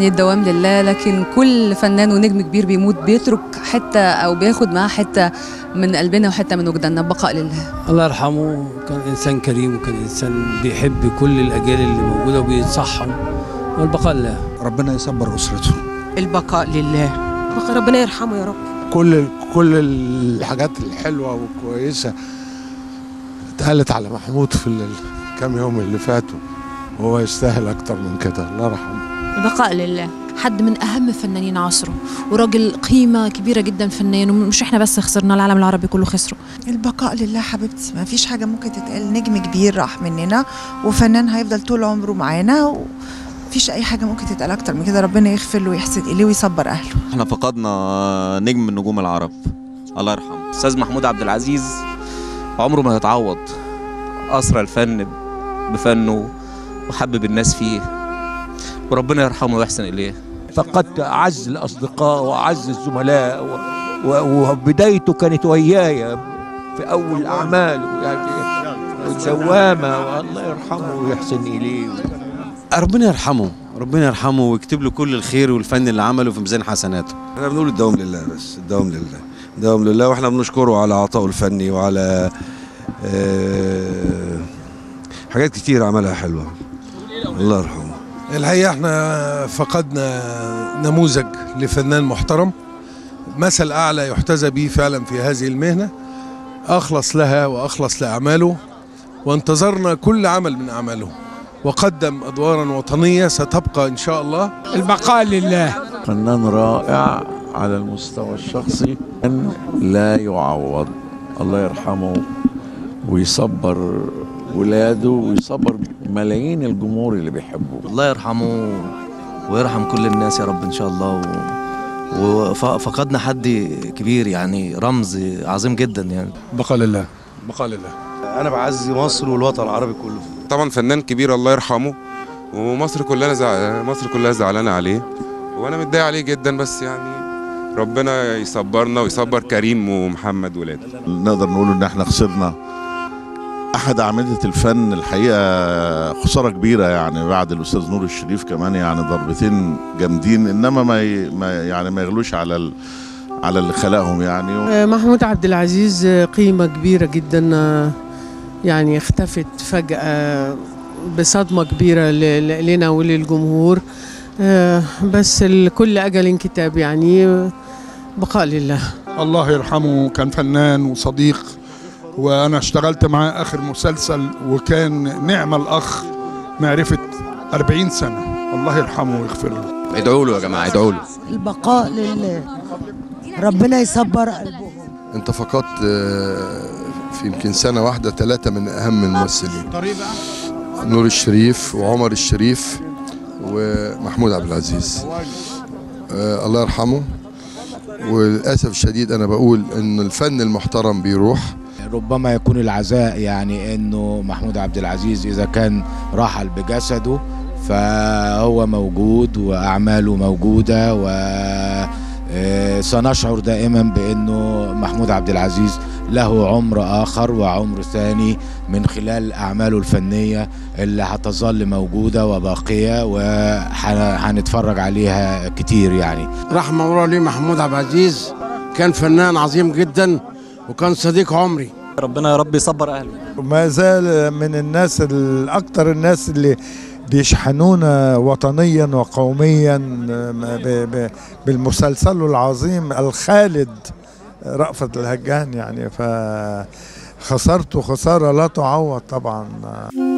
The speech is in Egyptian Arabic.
يعني الدوام لله لكن كل فنان ونجم كبير بيموت بيترك حته او بياخد معاه حته من قلبنا وحته من وجداننا بقاء لله الله يرحمه كان انسان كريم وكان انسان بيحب كل الاجيال اللي موجوده وبينصحهم والبقاء لله ربنا يصبر اسرته البقاء لله ربنا يرحمه يا رب كل كل الحاجات الحلوه والكويسه اتقالت على محمود في الكام يوم اللي فاتوا وهو يستاهل اكتر من كده الله يرحمه البقاء لله حد من اهم فنانين عصره وراجل قيمه كبيره جدا فنيا ومش احنا بس خسرنا العالم العربي كله خسره البقاء لله حبيبتي ما فيش حاجه ممكن تتقال نجم كبير راح مننا وفنان هيفضل طول عمره معانا ومفيش اي حاجه ممكن تتقال اكتر من كده ربنا يغفر له ويحسن اليه ويصبر اهله احنا فقدنا نجم من نجوم العرب الله يرحمه استاذ محمود عبد العزيز عمره ما هيتعوض اسرى الفن بفنه وحبب الناس فيه وربنا يرحمه ويحسن اليه فقدت اعز الاصدقاء واعز الزملاء و... و... وبدايته كانت وياي في اول اعماله يعني الدوامه والله يرحمه ويحسن اليه ربنا يرحمه ربنا يرحمه ويكتب له كل الخير والفن اللي عمله في ميزان حسناته احنا بنقول الدوام لله بس الدوام لله الدوام لله واحنا بنشكره على عطائه الفني وعلى آه حاجات كتير عملها حلوه الله يرحمه الحقيقه احنا فقدنا نموذج لفنان محترم مثل اعلى يحتذى به فعلا في هذه المهنه اخلص لها واخلص لاعماله وانتظرنا كل عمل من اعماله وقدم ادوارا وطنيه ستبقى ان شاء الله البقاء لله فنان رائع على المستوى الشخصي لا يعوض الله يرحمه ويصبر ولاده ويصبر ملايين الجمهور اللي بيحبوه الله يرحمه ويرحم كل الناس يا رب ان شاء الله و... وفقدنا حد كبير يعني رمز عظيم جدا يعني بقاء لله بقاء لله انا بعزي مصر والوطن العربي كله طبعا فنان كبير الله يرحمه ومصر كلها زع... مصر كلها زعلانه عليه وانا متضايق عليه جدا بس يعني ربنا يصبرنا ويصبر كريم ومحمد ولاده نقدر نقول ان احنا خسرنا احد اعمده الفن الحقيقه خساره كبيره يعني بعد الاستاذ نور الشريف كمان يعني ضربتين جامدين انما ما, ي... ما يعني ما يغلوش على ال... على اللي خلقهم يعني محمود عبد العزيز قيمه كبيره جدا يعني اختفت فجاه بصدمه كبيره لنا وللجمهور بس كل اجل كتاب يعني بقاء لله الله يرحمه كان فنان وصديق وانا اشتغلت معاه اخر مسلسل وكان نعم الاخ معرفه 40 سنه الله يرحمه ويغفر له ادعوا له يا جماعه ادعوا له البقاء لله ربنا يصبر قلبهم انت فقدت في يمكن سنه واحده ثلاثه من اهم الممثلين نور الشريف وعمر الشريف ومحمود عبد العزيز آه الله يرحمه وللاسف الشديد انا بقول ان الفن المحترم بيروح ربما يكون العزاء يعني انه محمود عبد العزيز اذا كان رحل بجسده فهو موجود واعماله موجوده و سنشعر دائما بانه محمود عبد العزيز له عمر اخر وعمر ثاني من خلال اعماله الفنيه اللي هتظل موجوده وباقيه وهنتفرج عليها كتير يعني رحمه الله لي محمود عبد العزيز كان فنان عظيم جدا وكان صديق عمري ربنا يا رب يصبر اهله ما زال من الناس الاكثر الناس اللي بيشحنونا وطنيا وقوميا بالمسلسل العظيم الخالد رأفت الهجان يعني فخسرته خسارة لا تعوض طبعا